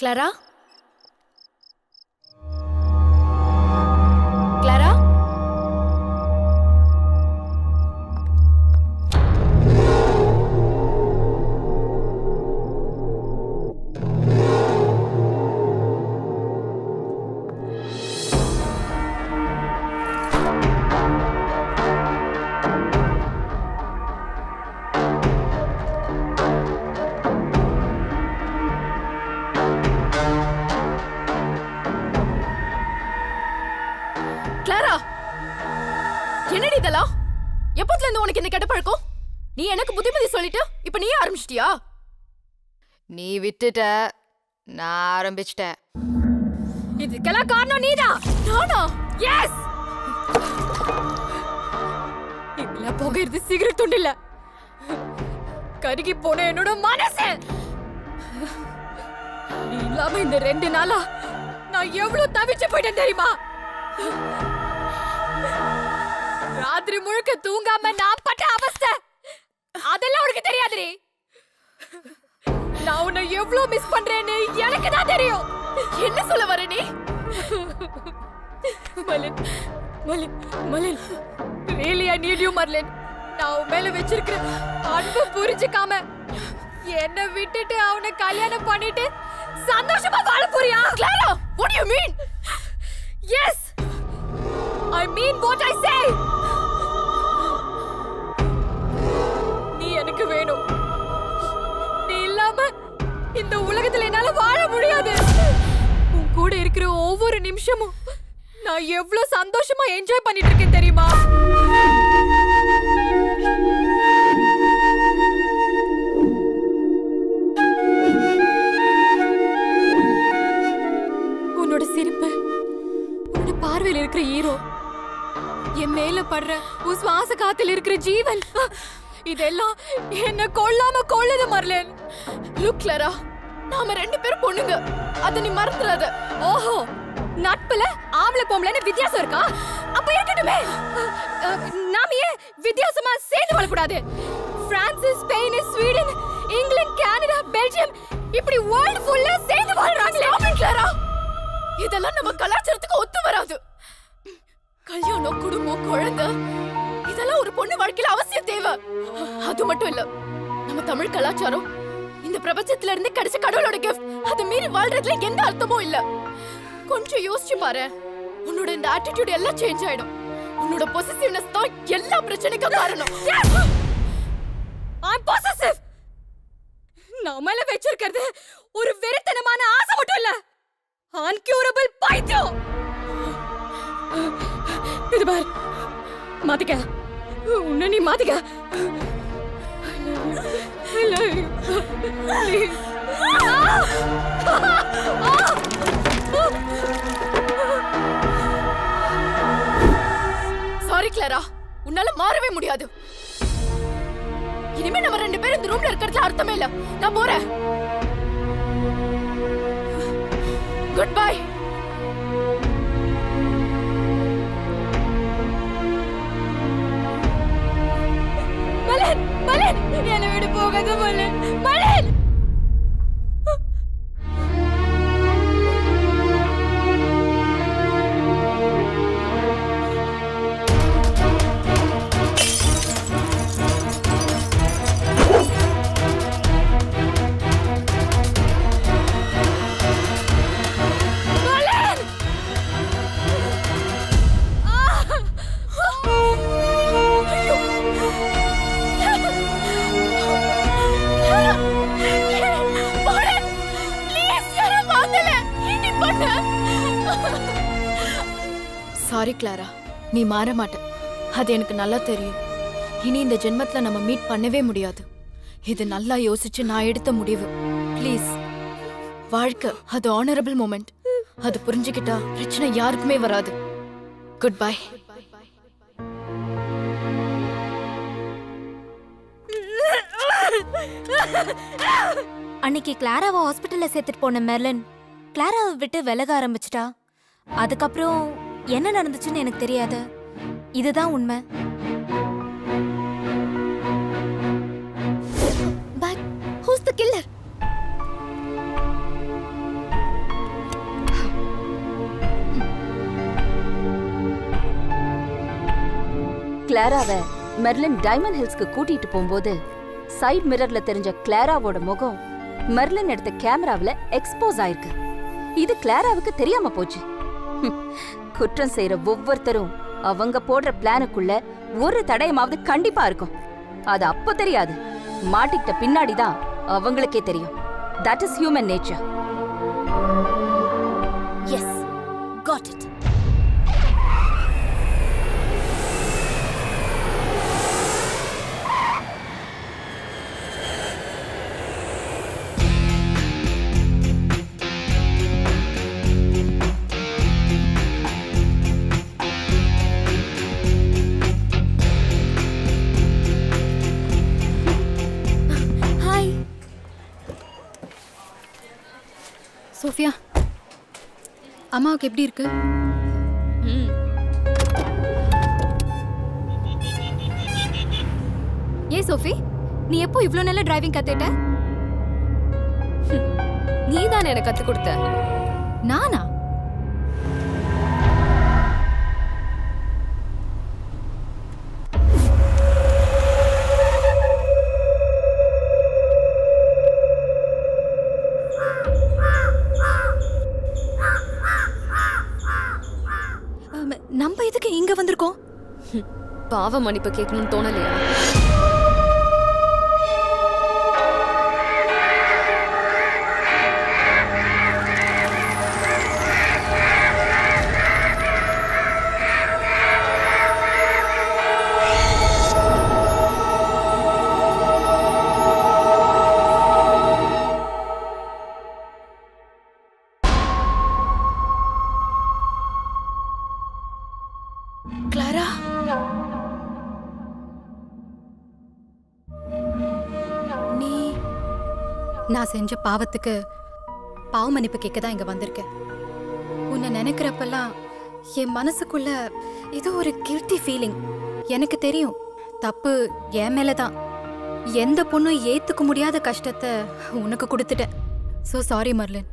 Clara Clara Clara என்னடி இதெல்லாம் எப்பத்துல இருந்து உனக்கு இந்த கெட்ட பழக்கம் நீ எனக்கு புத்திமதி சொல்லிட்டு இப்ப நீயே ஆரம்பிச்சிட்டியா நீ விட்டுட்ட நான் ஆரம்பிச்சிட்டேன் இதுக்கெல்லாம் காரணம் நீதான் நானா எஸ் இதுல புகையிறது சிகரெட் துண்டு இல்ல கருகி போன என்னோட மனசு நீ இல்லாம இந்த ரெண்டு நாளா நான் எவ்வளவு தவிச்சு போயிட்டேன் தெரியுமா ராத்திரி முழுக்க தூங்காம நான் பட்ட அவஸ்தை அதெல்லாம் உனக்கு தெரியாதுடி நான் உன்னை எவ்வளவு மிஸ் பண்றேன்னு எனக்கு தான் தெரியும் என்ன சொல்ல வர நீ Merlin Merlin Merlin really I need you Merlin நான் உன் மேல வச்சிருக்கிற அன்பு புரிஞ்சுக்காம என்ன விட்டுட்டு அவனை கல்யாணம் பண்ணிட்டு சந்தோஷமா வாழ போறியா Clara what you mean yes I mean what I say நீ எனக்கு வேணும் நீ இல்லாம இந்த உலகத்துல என்னால வாழ முடியாது உன் கூட இருக்கிற ஒவ்வொரு நிமிஷமும் நான் எவ்வளவு சந்தோஷமா என்ஜாய் பண்ணிட்டு இருக்கேன் தெரியுமா உன்னோட சிரிப்பு உன்னோட பார்வையில் இருக்கிற ஹீரோ என் மேல படுற உன் சுவாச காத்துல இருக்கிற ஜீவன் இதெல்லாம் என்ன கொல்லாம கொள்ளுது மர்லன் லுக் லரா நாம ரெண்டு பேரும் பொண்ணுங்க அத நீ மறந்துடாத ஓஹோ நட்புல ஆம்பளை பொம்பளைன்னு வித்தியாசம் இருக்கா அப்ப இருக்கட்டுமே அஹ், நாம ஏன் வித்தியாசமா சேர்ந்து வாழக்கூடாது France Spain Sweden England Canada Belgium இப்படி வேர்ல்ட் ஃபுல்லா சேர்ந்து வாழ்றாங்களே கிளாரா இதெல்லாம் நம்ம கலாச்சாரத்துக்கு ஒத்து வராது கல்யாணம் குடும்பம் குழந்தை இதெல்லாம் ஒரு பொண்ணு வாழ்க்கையில அவசியம் தேவை அது மட்டும் இல்ல நம்ம தமிழ் கலாச்சாரம் இந்த பிரபஞ்சத்துல இருந்து கிடைச்ச கடவுளோட கிஃப்ட் அது மீறி வாழ்றதுல எந்த அர்த்தமும் இல்ல கொஞ்சம் யோசிச்சு பாரு உன்னோட இந்த ஆட்டிடியூட் எல்லாம் சேஞ்ச் ஆயிடும் உன்னோட பொசிசிவ்னஸ் தான் எல்லா பிரச்சனைக்கும் காரணம் ஐ பொசிசிவ் நான் மேல வச்சிருக்கிறது ஒரு வெறித்தனமான ஆசை மட்டும் இல்ல அன்கியூரபிள் பைத்தியம் இது பார் மாத்திக்க உன்னை நீ மாத்திக்க I love you. Please. Sorry Clara உன்னால மாறவே முடியாது இனிமே நம்ம ரெண்டு பேரும் இந்த ரூம்ல இருக்கிறதுல அர்த்தமே இல்ல நான் போறேன் குட் பை மலன் மலன் என்னை விட்டு போகாத மலன் மலன் மலன் ஐயோ சாரி கிளாரா நீ மாற மாட்ட அது எனக்கு நல்லா தெரியும் இனி இந்த ஜென்மத்துல நம்ம மீட் பண்ணவே முடியாது இது நல்லா யோசிச்சு நான் எடுத்த முடிவு ப்ளீஸ் வாழ்க்கை அது ஆனரபிள் மூமெண்ட் அது புரிஞ்சுக்கிட்டா பிரச்சனை யாருக்குமே வராது குட் பை அன்னைக்கு கிளாராவை ஹாஸ்பிட்டல்ல சேர்த்துட்டு போன மெர்லன் கிளாராவை விட்டு விலக ஆரம்பிச்சிட்டா அதுக்கப்புறம் என்ன நடந்துச்சுன்னு எனக்கு தெரியாது இதுதான் உண்மை பட் ஹூஸ் த கில்லர் கிளாராவை மெர்லின் டைமண்ட் ஹில்ஸ்க்கு கூட்டிட்டு போகும்போது சைடு மிரர்ல தெரிஞ்ச கிளாராவோட முகம் மெர்லின் எடுத்த கேமராவுல எக்ஸ்போஸ் ஆயிருக்கு இது கிளாராவுக்கு தெரியாம போச்சு ஹம், குற்றம் செய்யற ஒவ்வொருத்தரும் அவங்க போடுற பிளானுக்குள்ள ஒரு தடயமாவது கண்டிப்பா இருக்கும் அது அப்ப தெரியாது மாட்டிக்கிட்ட பின்னாடி தான் அவங்களுக்கே தெரியும் that is human nature yes got it hi Sophia அம்மாவுக்கு எப்படி இருக்கு ஏன் சோஃபி நீ எப்போ இவ்ளோ நல்ல டிரைவிங் கத்துட்ட நீ தானே எனக்கு கத்து கொடுத்த நானா ஆம், நம்ம எதுக்கு இங்க வந்திருக்கோம் பாவ மன்னிப்பு கேட்கணும்னு தோணலையா கிளாரா நீ நான் செஞ்ச பாவத்துக்கு பாவ மன்னிப்பு கேட்க தான் இங்க வந்திருக்கேன் உன்னை நினைக்கிறப்பெல்லாம் என் மனசுக்குள்ள ஏதோ ஒரு கில்ட்டி ஃபீலிங் எனக்கு தெரியும் தப்பு என் மேல தான் எந்த பொண்ணும் ஏத்துக்க முடியாத கஷ்டத்தை உனக்கு கொடுத்துட்டேன் ஸோ சாரி மர்லின்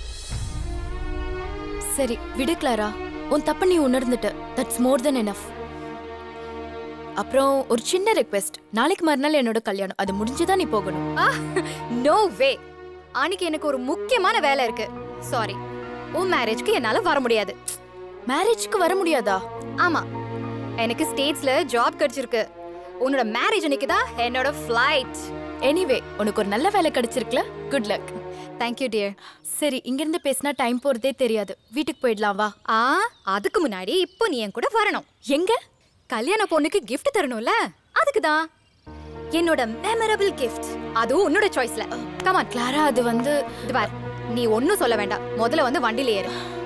சரி விடு கிளாரா உன் தப்ப நீ உணர்ந்துட்ட தட்ஸ் மோர் தென் எனஃப் அப்புறம் ஒரு சின்ன ரெக்வெஸ்ட் நாளைக்கு மறுநாள் என்னோட கல்யாணம் அது முடிஞ்சுதான் நீ போகணும் நோ வே அன்னைக்கு எனக்கு ஒரு முக்கியமான வேலை இருக்கு சாரி உன் மேரேஜ்க்கு என்னால வர முடியாது மேரேஜ்க்கு வர முடியாதா ஆமா எனக்கு ஸ்டேட்ஸ்ல ஜாப் கிடைச்சிருக்கு உன்னோட மேரேஜ் அன்னைக்கு தான் என்னோட ஃப்ளைட் எனிவே உனக்கு ஒரு நல்ல வேலை கிடைச்சிருக்குல குட் லக் தேங்க்யூ டியர் சரி இங்கிருந்து பேசினா டைம் போறதே தெரியாது வீட்டுக்கு போயிடலாம் வா ஆ அதுக்கு முன்னாடி இப்போ நீ என் கூட வரணும் எங்க கல்யாண பொண்ணுக்கு gift தரணும்ல அதுக்கு தான் என்னோட மெமரபிள் gift அதுவும் உன்னோட சாய்ஸ்ல கமான் கிளாரா அது வந்து இது பார் நீ ஒன்னும் சொல்ல வேண்டாம் முதல்ல வந்து வண்டியில ஏறு